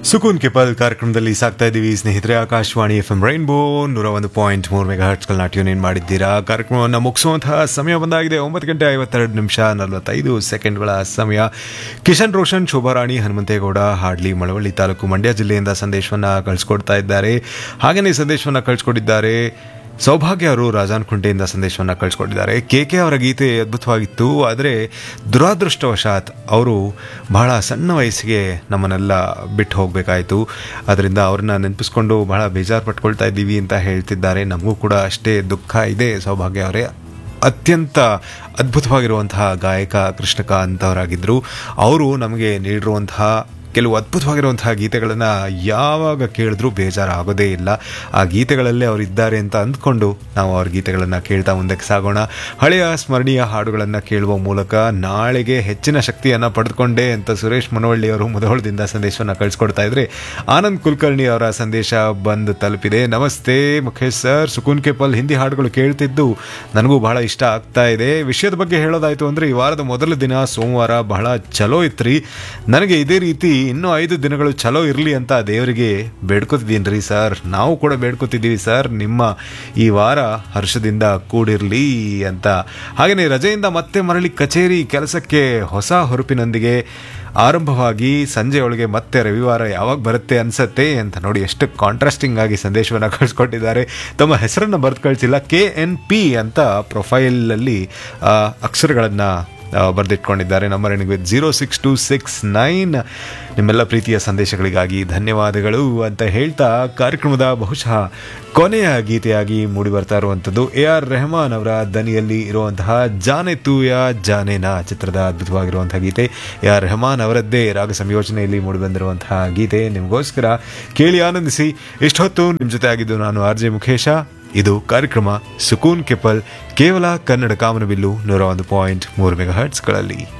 ಸುಕೂನ್ capable ಕಾರ್ಯಕ್ರಮದಲ್ಲಿ ಸಾಕ್ತಾ ಇದ್ದೀವಿ ಸ್ನೇಹಿತರೆ ಆಕಾಶವಾಣಿ ಎಫ್ ಎಂ ರೈನ್ಬೋ ನೂರ ಒಂದು ಪಾಯಿಂಟ್ ಮೂರು ಮೆಗಾ ಹರ್ಟ್ಸ್ಗಳನ್ನ ಟ್ಯೂನ್ ಇನ್ ಮಾಡಿದ್ದೀರಾ ಕಾರ್ಯಕ್ರಮವನ್ನು ಮುಗಿಸುವಂತಹ ಸಮಯ ಬಂದಾಗಿದೆ ಒಂಬತ್ತು ಗಂಟೆ ಐವತ್ತೆರಡು ನಿಮಿಷ ನಲವತ್ತೈದು ಸೆಕೆಂಡ್ಗಳ ಸಮಯ ಕಿಶನ್ ರೋಷನ್ ಶೋಭಾರಾಣಿ ಹನುಮಂತೇಗೌಡ ಹಾಡ್ಲಿ ಮಳವಳ್ಳಿ ತಾಲೂಕು ಮಂಡ್ಯ ಜಿಲ್ಲೆಯಿಂದ ಸಂದೇಶವನ್ನು ಕಳಿಸ್ಕೊಡ್ತಾ ಇದ್ದಾರೆ ಹಾಗೆಯೇ ಸಂದೇಶವನ್ನು ಕಳಿಸ್ಕೊಟ್ಟಿದ್ದಾರೆ ಸೌಭಾಗ್ಯ ಅವರು ರಾಜಾನ್ಕುಂಟೆಯಿಂದ ಸಂದೇಶವನ್ನು ಕಳಿಸ್ಕೊಟ್ಟಿದ್ದಾರೆ ಕೆ ಕೆ ಅವರ ಗೀತೆ ಅದ್ಭುತವಾಗಿತ್ತು ಆದರೆ ದುರಾದೃಷ್ಟವಶಾತ್ ಅವರು ಬಹಳ ಸಣ್ಣ ವಯಸ್ಸಿಗೆ ನಮ್ಮನ್ನೆಲ್ಲ ಬಿಟ್ಟು ಹೋಗಬೇಕಾಯಿತು ಅದರಿಂದ ಅವ್ರನ್ನ ನೆನಪಿಸ್ಕೊಂಡು ಬಹಳ ಬೇಜಾರು ಪಟ್ಕೊಳ್ತಾ ಇದ್ದೀವಿ ಅಂತ ಹೇಳ್ತಿದ್ದಾರೆ ನಮಗೂ ಕೂಡ ಅಷ್ಟೇ ದುಃಖ ಇದೆ ಸೌಭಾಗ್ಯ ಅವರೇ ಅತ್ಯಂತ ಅದ್ಭುತವಾಗಿರುವಂತಹ ಗಾಯಕ ಕೃಷ್ಣಕಾಂತ್ ಅವರಾಗಿದ್ದರು ಅವರು ನಮಗೆ ನೀಡಿರುವಂತಹ ಕೆಲವು ಅದ್ಭುತವಾಗಿರುವಂತಹ ಗೀತೆಗಳನ್ನು ಯಾವಾಗ ಕೇಳಿದ್ರೂ ಬೇಜಾರಾಗೋದೇ ಇಲ್ಲ ಆ ಗೀತೆಗಳಲ್ಲೇ ಅವರು ಇದ್ದಾರೆ ಅಂತ ಅಂದ್ಕೊಂಡು ನಾವು ಅವ್ರ ಗೀತೆಗಳನ್ನು ಕೇಳ್ತಾ ಮುಂದಕ್ಕೆ ಸಾಗೋಣ ಹಳೆಯ ಸ್ಮರಣೀಯ ಹಾಡುಗಳನ್ನು ಕೇಳುವ ಮೂಲಕ ನಾಳೆಗೆ ಹೆಚ್ಚಿನ ಶಕ್ತಿಯನ್ನು ಪಡೆದುಕೊಂಡೆ ಅಂತ ಸುರೇಶ್ ಮನವಳ್ಳಿ ಅವರು ಮುದೋಳದಿಂದ ಸಂದೇಶವನ್ನು ಕಳಿಸ್ಕೊಡ್ತಾ ಇದ್ರೆ ಆನಂದ್ ಕುಲಕರ್ಣಿ ಅವರ ಸಂದೇಶ ಬಂದು ತಲುಪಿದೆ ನಮಸ್ತೆ ಮುಖೇಶ್ ಸರ್ ಸುಕೂನ್ ಕೆಪಲ್ ಹಿಂದಿ ಹಾಡುಗಳು ಕೇಳ್ತಿದ್ದು ನನಗೂ ಬಹಳ ಇಷ್ಟ ಆಗ್ತಾ ಇದೆ ವಿಷಯದ ಬಗ್ಗೆ ಹೇಳೋದಾಯ್ತು ಅಂದರೆ ಈ ವಾರದ ಮೊದಲ ದಿನ ಸೋಮವಾರ ಬಹಳ ಚಲೋ ಇತ್ರಿ ನನಗೆ ಇದೇ ರೀತಿ ಇನ್ನೂ ಐದು ದಿನಗಳು ಚಲೋ ಇರಲಿ ಅಂತ ದೇವರಿಗೆ ಬೇಡ್ಕೊತಿದ್ದೀನಿ ರೀ ಸರ್ ನಾವು ಕೂಡ ಬೇಡ್ಕೊತಿದ್ದೀವಿ ಸರ್ ನಿಮ್ಮ ಈ ವಾರ ಹರ್ಷದಿಂದ ಕೂಡಿರಲಿ ಅಂತ ಹಾಗೆಯೇ ರಜೆಯಿಂದ ಮತ್ತೆ ಮರಳಿ ಕಚೇರಿ ಕೆಲಸಕ್ಕೆ ಹೊಸ ಹುರುಪಿನೊಂದಿಗೆ ಆರಂಭವಾಗಿ ಸಂಜೆಯೊಳಗೆ ಮತ್ತೆ ರವಿವಾರ ಯಾವಾಗ ಬರುತ್ತೆ ಅನ್ಸತ್ತೆ ಅಂತ ನೋಡಿ ಎಷ್ಟು ಕಾಂಟ್ರಾಸ್ಟಿಂಗ್ ಆಗಿ ಸಂದೇಶವನ್ನು ಕಳಿಸ್ಕೊಟ್ಟಿದ್ದಾರೆ ತಮ್ಮ ಹೆಸರನ್ನು ಬರೆದು ಕಳಿಸಿಲ್ಲ ಕೆ ಎನ್ ಪಿ ಅಂತ ಪ್ರೊಫೈಲಲ್ಲಿ ಅಕ್ಷರಗಳನ್ನು ಬರೆದಿಟ್ಕೊಂಡಿದ್ದಾರೆ ನಂಬರ್ ಎಣಿಗೆ zero six two six nine ನಿಮ್ಮೆಲ್ಲ ಪ್ರೀತಿಯ ಸಂದೇಶಗಳಿಗಾಗಿ ಧನ್ಯವಾದಗಳು ಅಂತ ಹೇಳ್ತಾ ಕಾರ್ಯಕ್ರಮದ ಬಹುಶಃ ಕೊನೆಯ ಗೀತೆಯಾಗಿ ಮೂಡಿ ಬರ್ತಾ ಇರುವಂಥದ್ದು ಎ ಆರ್ ರೆಹಮಾನ್ ಅವರ ದನಿಯಲ್ಲಿ ಇರುವಂತಹ ಜಾನೆ ತೂಯ ಜಾನೇನಾ ಚಿತ್ರದ ಅದ್ಭುತವಾಗಿರುವಂತಹ ಗೀತೆ ಎ ಆರ್ ರೆಹಮಾನ್ ಅವರದ್ದೇ ರಾಗ ಸಂಯೋಜನೆಯಲ್ಲಿ ಮೂಡಿಬಂದಿರುವಂತಹ ಗೀತೆ ನಿಮಗೋಸ್ಕರ ಕೇಳಿ ಆನಂದಿಸಿ ಇಷ್ಟೊತ್ತು ನಿಮ್ಮ ಜೊತೆ ಆಗಿದ್ದು ನಾನು ಆರ್ ಜೆ ಮುಖೇಶ ಇದು ಕಾರ್ಯಕ್ರಮ ಸುಕೂನ್ ಕೆಪಲ್ ಕೇವಲ ಕನ್ನಡ ಕಾಮನಬಿಲ್ಲು ನೂರ ಒಂದು ಪಾಯಿಂಟ್ ಮೂರು ಮೆಗಾ ಹರ್ಟ್ಸ್ಗಳಲ್ಲಿ